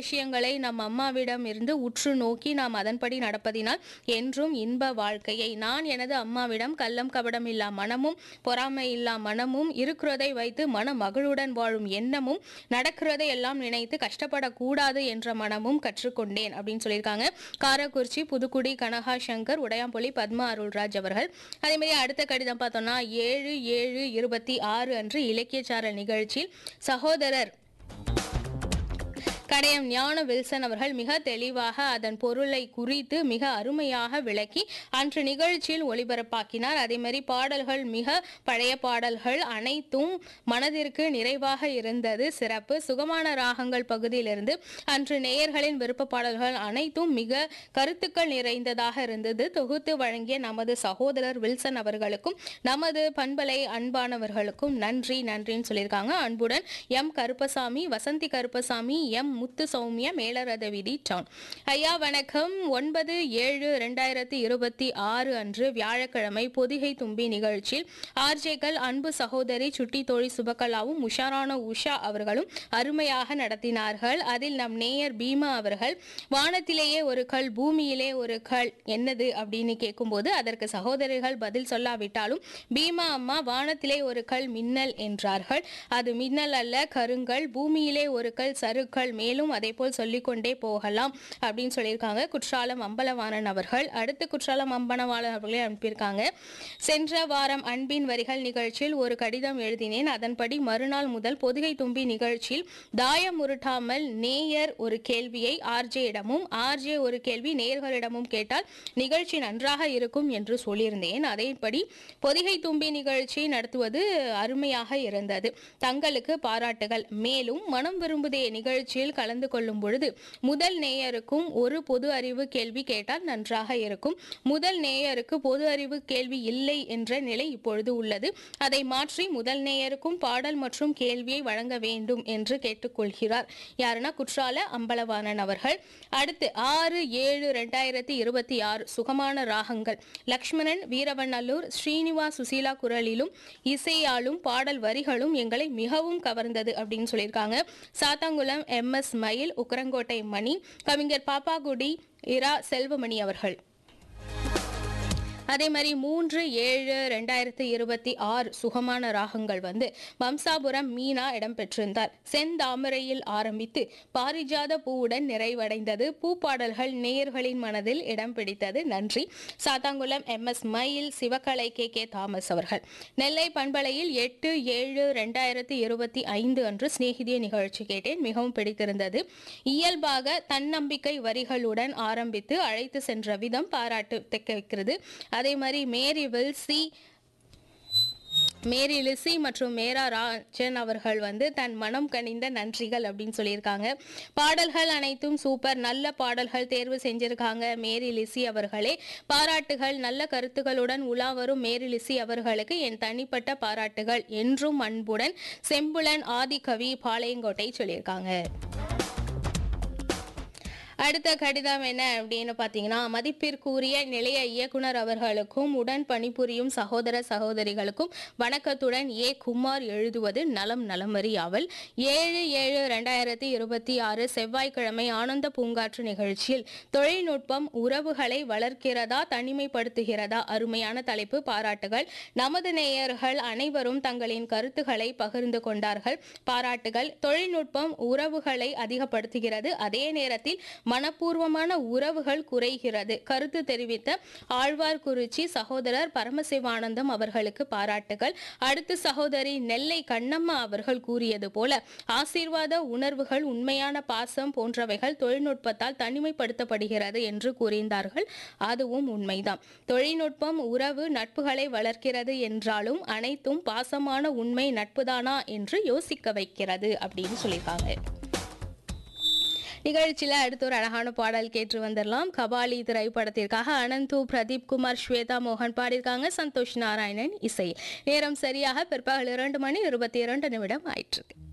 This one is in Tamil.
விஷயங்களை நம் அம்மாவிடம் இருந்து உற்று நோக்கி நாம் அதன்படி நடப்பதினால் என்றும் இன்ப வாழ்க்கையை நான் எனது அம்மாவிடம் கள்ளம் கபடம் இல்லா மனமும் பொறாமை இல்லா மனமும் இருக்கிறதை வைத்து மன மகளுடன் வாழும் எண்ணமும் நடக்கிறதை எல்லாம் நினைத்து கஷ்டப்படக்கூடாது என்ற மனமும் கற்றுக்கொண்டேன் அப்படின்னு சொல்லியிருக்காங்க காரக்குறிச்சி புதுக்குடி கனகா சங்கர் உடையாம்பொலி பத்மா அருள்ராஜ் அவர்கள் அதே மாதிரி அடுத்த கடிதம் பார்த்தோம்னா ஏழு ஏழு இருபத்தி ஆறு அன்று இலக்கியச்சாரல் நிகழ்ச்சியில் சகோதரர் கடையம் ஞான வில்சன் அவர்கள் மிக தெளிவாக அதன் பொருளை குறித்து மிக அருமையாக விளக்கி அன்று நிகழ்ச்சியில் ஒளிபரப்பாக்கினார் அதே மாதிரி பாடல்கள் மிக பழைய பாடல்கள் அனைத்தும் மனதிற்கு நிறைவாக இருந்தது சிறப்பு சுகமான ராகங்கள் பகுதியிலிருந்து அன்று நேயர்களின் விருப்ப பாடல்கள் அனைத்தும் மிக கருத்துக்கள் நிறைந்ததாக இருந்தது தொகுத்து வழங்கிய நமது சகோதரர் வில்சன் அவர்களுக்கும் நமது பண்பலை அன்பானவர்களுக்கும் நன்றி நன்றின்னு சொல்லியிருக்காங்க அன்புடன் எம் கருப்பசாமி வசந்தி கருப்பசாமி எம் முத்து சௌமியா மேலரத வீதி டவுன் ஐயா வணக்கம் ஒன்பது ஏழு ரெண்டாயிரத்தி இருபத்தி ஆறு அன்று வியாழக்கிழமை பொதிகை தும்பி நிகழ்ச்சியில் ஆர்ஜேக்கள் அன்பு சகோதரி சுட்டி தோழி சுபகலாவும் உஷாரான உஷா அவர்களும் அருமையாக நடத்தினார்கள் அதில் நம் நேயர் பீமா அவர்கள் வானத்திலேயே ஒரு கல் பூமியிலே ஒரு கல் என்னது அப்படின்னு கேட்கும்போது அதற்கு சகோதரிகள் பதில் சொல்லாவிட்டாலும் பீமா அம்மா வானத்திலே ஒரு கல் மின்னல் என்றார்கள் அது மின்னல் அல்ல கருங்கல் பூமியிலே ஒரு கல் சருக்கள் மேலும் அதே போல் சொல்லிக்கொண்டே போகலாம் அப்படின்னு சொல்லியிருக்காங்க குற்றாலம் அம்பலவாணன் அவர்கள் அடுத்து குற்றாலம் அம்பலவாணன் அவர்களே அனுப்பியிருக்காங்க சென்ற வாரம் அன்பின் வரிகள் நிகழ்ச்சியில் ஒரு கடிதம் எழுதினேன் அதன்படி மறுநாள் முதல் பொதுகை தும்பி நிகழ்ச்சியில் தாயம் உருட்டாமல் நேயர் ஒரு கேள்வியை ஆர்ஜேயிடமும் ஆர்ஜே ஒரு கேள்வி நேயர்களிடமும் கேட்டால் நிகழ்ச்சி நன்றாக இருக்கும் என்று சொல்லியிருந்தேன் அதேபடி பொதிகை தும்பி நிகழ்ச்சி நடத்துவது அருமையாக இருந்தது தங்களுக்கு பாராட்டுகள் மேலும் மனம் விரும்புதே நிகழ்ச்சியில் கலந்து கொள்ளும் பொழுது முதல் நேயருக்கும் ஒரு பொது அறிவு கேள்வி கேட்டால் நன்றாக இருக்கும் முதல் நேயருக்கு பொது அறிவு கேள்வி இல்லை என்ற நிலை இப்பொழுது உள்ளது அதை மாற்றி முதல் நேயருக்கும் பாடல் மற்றும் கேள்வியை வழங்க வேண்டும் என்று கேட்டுக்கொள்கிறார் யாருன்னா குற்றால அம்பலவாணன் அவர்கள் அடுத்து ஆறு ஏழு ரெண்டாயிரத்தி இருபத்தி ஆறு சுகமான ராகங்கள் லக்ஷ்மணன் வீரவநல்லூர் ஸ்ரீனிவாஸ் சுசீலா குரலிலும் இசையாலும் பாடல் வரிகளும் எங்களை மிகவும் கவர்ந்தது அப்படின்னு சொல்லியிருக்காங்க சாத்தாங்குளம் எம் எஸ் மயில் உக்கரங்கோட்டை மணி கவிஞர் பாப்பாகுடி இரா செல்வமணி அவர்கள் அதே மாதிரி மூன்று ஏழு ரெண்டாயிரத்தி இருபத்தி ஆறு சுகமான ராகங்கள் வந்து வம்சாபுரம் மீனா இடம்பெற்றிருந்தார் செந்தாமரையில் ஆரம்பித்து பாரிஜாத பூவுடன் நிறைவடைந்தது பூப்பாடல்கள் நேயர்களின் மனதில் இடம் பிடித்தது நன்றி சாத்தாங்குளம் எம் எஸ் மயில் சிவகலை கே கே தாமஸ் அவர்கள் நெல்லை பண்பலையில் எட்டு ஏழு ரெண்டாயிரத்தி இருபத்தி ஐந்து அன்று சிநேகிதிய நிகழ்ச்சி கேட்டேன் மிகவும் பிடித்திருந்தது இயல்பாக தன்னம்பிக்கை வரிகளுடன் ஆரம்பித்து அழைத்து சென்ற விதம் பாராட்டு தெக்க வைக்கிறது அதே மாதிரி மேரி வில்சி மேரி லிசி மற்றும் மேரா ராஜன் அவர்கள் வந்து தன் மனம் கனிந்த நன்றிகள் அப்படின்னு சொல்லியிருக்காங்க பாடல்கள் அனைத்தும் சூப்பர் நல்ல பாடல்கள் தேர்வு செஞ்சிருக்காங்க மேரி லிசி அவர்களே பாராட்டுகள் நல்ல கருத்துக்களுடன் உலா வரும் மேரி லிசி அவர்களுக்கு என் தனிப்பட்ட பாராட்டுகள் என்றும் அன்புடன் செம்புலன் ஆதிகவி பாளையங்கோட்டை சொல்லியிருக்காங்க அடுத்த கடிதம் என்ன அப்படின்னு பார்த்தீங்கன்னா மதிப்பிற்குரிய நிலைய இயக்குனர் அவர்களுக்கும் உடன் பணிபுரியும் சகோதர சகோதரிகளுக்கும் வணக்கத்துடன் ஏ குமார் எழுதுவது நலம் நலமறி ஆவல் ஏழு ஏழு ரெண்டாயிரத்தி இருபத்தி ஆறு செவ்வாய்க்கிழமை ஆனந்த பூங்காற்று நிகழ்ச்சியில் தொழில்நுட்பம் உறவுகளை வளர்க்கிறதா தனிமைப்படுத்துகிறதா அருமையான தலைப்பு பாராட்டுகள் நமது நேயர்கள் அனைவரும் தங்களின் கருத்துக்களை பகிர்ந்து கொண்டார்கள் பாராட்டுகள் தொழில்நுட்பம் உறவுகளை அதிகப்படுத்துகிறது அதே நேரத்தில் மனப்பூர்வமான உறவுகள் குறைகிறது கருத்து தெரிவித்த ஆழ்வார்குறிச்சி சகோதரர் பரமசிவானந்தம் அவர்களுக்கு பாராட்டுகள் அடுத்து சகோதரி நெல்லை கண்ணம்மா அவர்கள் கூறியது போல ஆசீர்வாத உணர்வுகள் உண்மையான பாசம் போன்றவைகள் தொழில்நுட்பத்தால் தனிமைப்படுத்தப்படுகிறது என்று கூறியிருந்தார்கள் அதுவும் உண்மைதான் தொழில்நுட்பம் உறவு நட்புகளை வளர்க்கிறது என்றாலும் அனைத்தும் பாசமான உண்மை நட்புதானா என்று யோசிக்க வைக்கிறது அப்படின்னு சொல்லியிருக்காங்க நிகழ்ச்சியில் அடுத்து ஒரு அழகான பாடல் கேட்டு வந்துடலாம் கபாலி திரைப்படத்திற்காக அனந்து பிரதீப் குமார் ஸ்வேதா மோகன் பாடியிருக்காங்க சந்தோஷ் நாராயணன் இசை நேரம் சரியாக பிற்பகல் இரண்டு மணி இருபத்தி இரண்டு நிமிடம் ஆயிட்டிருக்கு